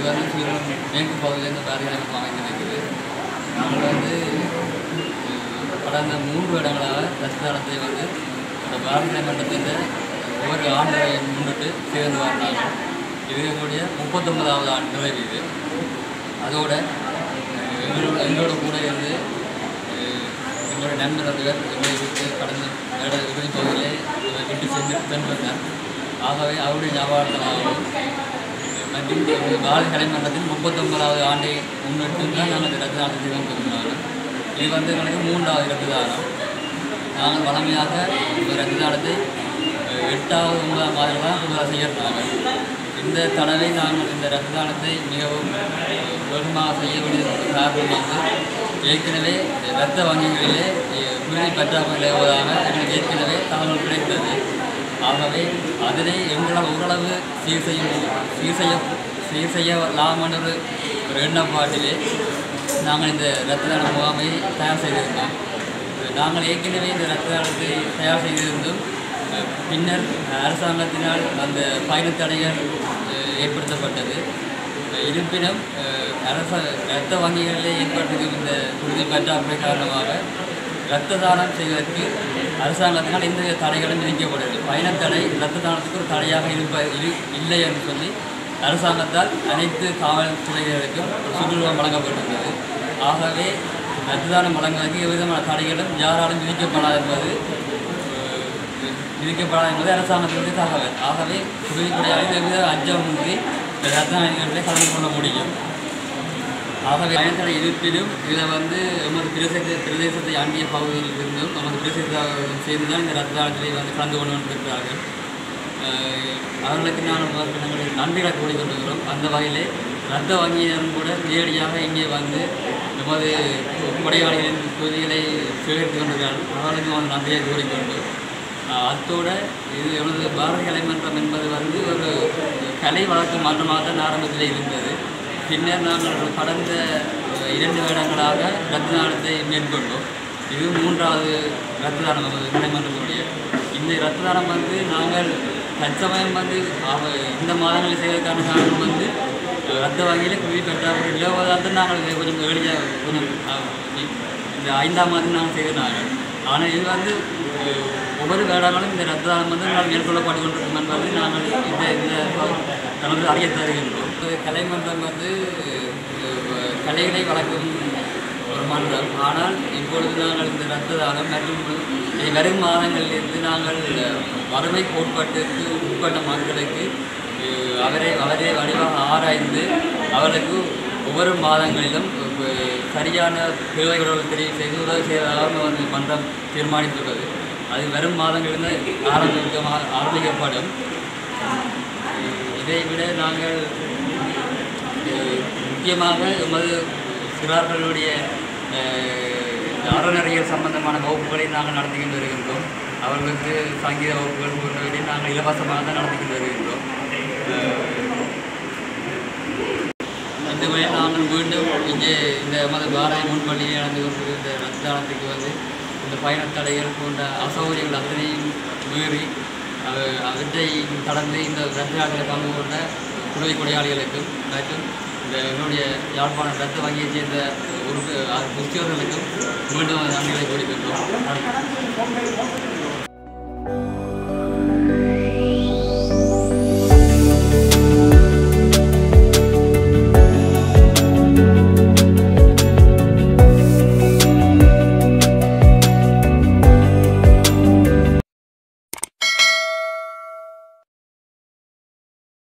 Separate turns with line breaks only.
வந்து சீரம் மேற்கு பகுதியிலேருந்து பாரதியார் அமைந்து இருக்குது நாங்கள் வந்து அஹ், கடந்த மூன்று இடங்களாக ரத்ததானத்தை வந்து இந்த பாரதிய மன்றத்தின் ஒவ்வொரு ஆண்டை முன்னிட்டு சேர்ந்து வந்தாங்க இது எங்களுடைய முப்பத்தொன்பதாவது ஆண்டு நிறைவு இது அதோட அஹ், எங்களோட எங்களோட கூட இருந்து அஹ், எங்களோட நண்பர் ஒருவர் எங்களை விட்டு கடந்த வேட இறுதி பகுதியிலே இவர் விட்டு சென்று சென்றிருந்தார் ஆகவே அவருடைய ஞாபகத்தினாகவும் மற்றும் பாரதி கலைமன்றத்தின் முப்பத்தொன்பதாவது ஆண்டை முன்னிட்டு தான் நாங்கள் இந்த ரத்த தானத்தை செய்து கொண்டிருந்தாங்க இது வந்து எங்களுக்கு மூன்றாவது ரத்த தானம் நாங்கள் வளமையாக இந்த ரத்த தானத்தை அஹ், எட்டாவது ஒன்பதாம் மாதம் தான் புதுதாக செய்யறாங்க இந்த தடவை நாங்கள் இந்த ரத்த தானத்தை மிகவும் அஹ், வேகமாக செய்ய வேண்டியது காரணம் வந்து ஏற்கனவே இரத்த வங்கிகளிலே அஹ், குருதி பற்றாக்குறை நிலவுவதாக எங்களுக்கு ஏற்கனவே தகவல் கிடைத்தது ஆகவே அதனை எங்களால் ஓரளவு சீர் செய்யும் சீர் செய்ய சீர் செய்யலாம் என்ற ஒரு ஒரு எண்ணப்பாட்டிலே நாங்கள் இந்த இரத்த தான முகாமை தயார் செய்திருந்தோம் நாங்கள் ஏற்கனவே இந்த இரத்த தானத்தை தயார் செய்திருந்தும் அஹ், பின்னர் அரசாங்கத்தினால் அந்த பயணத் தடைகள் அஹ், ஏற்படுத்தப்பட்டது அஹ், இருப்பினும் அஹ், அரச இரத்த வங்கிகளிலே ஏற்பட்டிருக்கும் இந்த உறுதி பற்றாக்குறை காரணமாக இரத்த தானம் செய்வதற்கு அரசாங்கத்தினால் எந்த தடைகளும் விதிக்கப்படவில்லை பயணத் தடை இரத்த தானத்துக்கு ஒரு தடையாக இருப்ப இரு இல்லை என்று சொல்லி அரசாங்கத்தால் அனைத்து காவல்துறையினருக்கும் ஒரு சுற்றுலா வழங்கப்பட்டுள்ளது ஆகவே இரத்த தானம் வழங்குவதற்கு எவ்விதமான தடைகளும் யாராலும் விதிக்கப்படாது என்பது அஹ், விதிக்கப்படாது என்பது அரசாங்கத்தினுடைய தகவல் ஆகவே உறுதிப்படையாக எவ்வித அச்சமின்றி இந்த இரத்த தானங்களிலே கலந்து கொள்ள முடியும் ஆகவே பயணத்தடை இருப்பினும் இதில் வந்து எமது பிரதேசத்தை பிரதேசத்தை ஆண்டிய பகுதியில் இருந்தும் நமது பிரதேசத்தை சேர்ந்து தான் இந்த ரத்த தானத்திலே வந்து கலந்து கொண்டு கொண்டிருக்கிறார்கள் அஹ் அவர்களுக்கு நான் முதற்கு நாங்கள் நன்றிகளை கூறிக்கொண்டிருக்கிறோம் அந்த வகையிலே ரத்த வங்கியினரும் கூட நேரடியாக இங்கே வந்து நமது கொடையாளிகளின் தொகுதிகளை சேகரித்து கொண்டிருக்கிறார்கள் அவர்களுக்கு வந்து நன்றியை கூறிக்கொண்டு அஹ் அத்தோட இது எனது பாரதி கலைமன்றம் என்பது வந்து ஒரு கலை வழக்கு மன்றமாக தான் ஆரம்பத்தில் இருந்தது பின்னர் நாங்கள் கடந்த அஹ், இரண்டு வருடங்களாக ரத்த தானத்தை மேற்கொண்டோம் இது மூன்றாவது ரத்த தானம் நமது கலைமன்றத்துடைய இந்த ரத்த தானம் வந்து நாங்கள் தற்சமயம் வந்து அவ- இந்த மாதங்களில் செய்வதற்கான காரணம் வந்து அஹ், ரத்த வங்கியில் குவி பெற்றார்கள் இலவதாக தான் நாங்கள் இதை கொஞ்சம் எளிதாக கொஞ்சம் அஹ், இந்த ஐந்தாம் மாதம் நாங்கள் செய்தனாங்க ஆனால் இது வந்து அஹ், ஒவ்வொரு வேடங்களும் இந்த ரத்த தானம் வந்து நாங்கள் மேற்கொள்ளப்பட்டு கொண்டிருக்கும் என்பது நாங்கள் இந்த இந்த தனது அறிய தருகின்றோம் இது கலைமன்றம் வந்து அஹ், கலைகளை வளர்க்கும் ஒரு மன்றம் ஆனால் இப்பொழுது நாங்கள் இந்த ரத்த தானம் மற்றும் இனி வரும் மாதங்களிலிருந்து நாங்கள் வறுமை கோட்பாட்டுக்கு உட்பட்ட மக்களுக்கு அஹ், அவரை அவரை வடிவாக ஆராய்ந்து அவர்களுக்கு ஒவ்வொரு மாதங்களிலும் அஹ், சரியான தேவைகளோடு தெரிவு செய்து உதவி செய்வதாக வந்து மன்றம் தீர்மானித்துள்ளது அது வரும் மாதங்களிலிருந்து ஆரம்பிக்க ஆரம்பிக்கப்படும் இதை விட நாங்கள் அஹ், முக்கியமாக எமது சிறார்களுடைய அஹ், அறநறியல் சம்பந்தமான வகுப்புகளை நாங்கள் நடத்தி கொண்டு வருகின்றோம் அவர்களுக்கு சங்கீத வகுப்புகள் போன்றவற்றை நாங்கள் இலவசமாக தான் நடத்தி கொண்டு வருகின்றோம் அஹ், இந்த வழி நாங்கள் மீண்டும் இங்கே இந்த எமது பாரதி முன்பள்ளியில் நடந்து கொண்டிருக்கிற இந்த ரத்தானத்துக்கு வந்து இந்த பயணத் தடைகள் போன்ற அசௌகரியங்கள் அத்தனையும் மீறி அவ- அவற்றை கடந்து இந்த ரத்தானத்தில் பங்கு கொண்ட துணை கொடையாளிகளுக்கும் மற்றும் இந்த என்னுடைய யாழ்ப்பாணம் ரத்த வங்கியைச் சேர்ந்த உறுப்பு உத்தியோகர்களுக்கும் மீண்டும் நன்றிகளை கூறிக்கொண்டோம் நன்றி